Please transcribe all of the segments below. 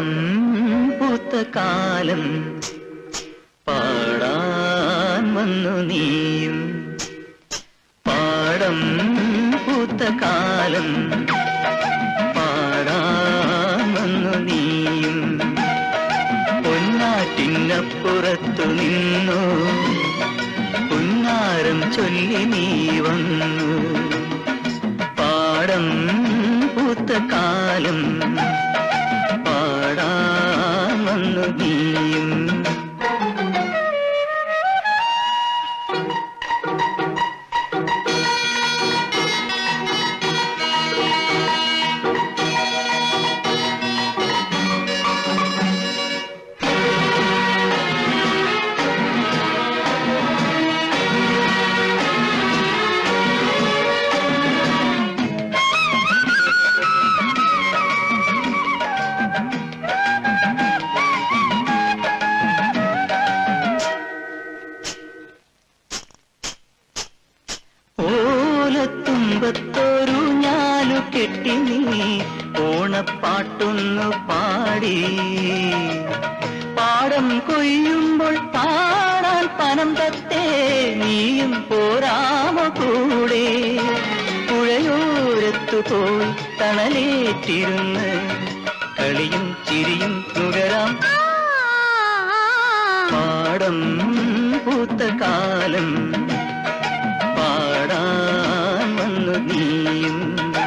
പാടം പൂത്ത കാലം പാടാൻ വന്നു നീയും പാടം പൂത്ത കാലം പാടാൻ വന്നു നീയും പൊന്നാറ്റിനപ്പുറത്തു നിന്നു പുന്നാരം ചൊല്ലി നീ വന്നു പാടം പൂത്ത കാലം പാടാൻ വന്നു നീയും ഓലത്തുമ്പത്തൊരു ഞാലു കെട്ടി നീ ഓണപ്പാട്ടൊന്നു പാടി പാടം കൊയ്യുമ്പോൾ പാടാൻ പനം തത്തേ നീയും പോരാമ കൂടെ പുഴയോരത്തു പോയി തണലേറ്റിരുന്ന് കളിയും ചിരിയും നുകരാം പാടം പൂത്ത കാലം പാടാൻ വന്നു നീയും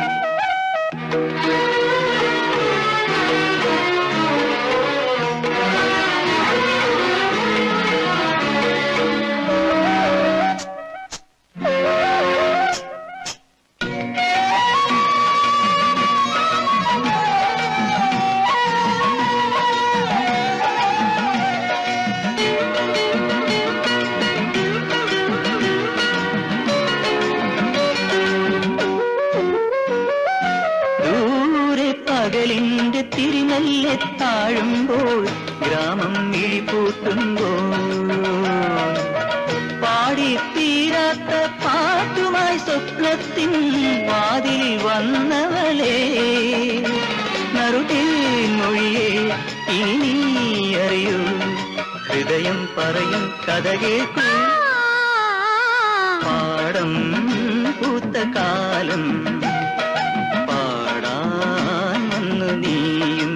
ദൂരെ പകലിന്റെ തിരിനല്ലെ താഴുമ്പോൾ ഗ്രാമം മിഴിപൂട്ടുമ്പോൾ പാടി തീരാത്ത പാട്ടുമായി സ്വപ്നത്തിൻ വാതിൽ വന്നവളെ നറുകിൽ മൊഴിയെ ഇനി നീ അറിയൂ ഹൃദയം പറയും കഥ കേൾക്കൂ പാടം പൂത്ത കാലം പാടാൻ വന്നു നീയും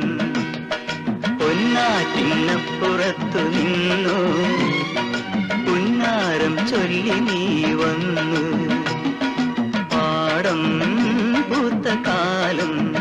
പൊന്നാറ്റിനപ്പുറത്തു നിന്നു പുന്നാരം ചൊല്ലി നീ വന്നു പാടം പൂത്ത കാലം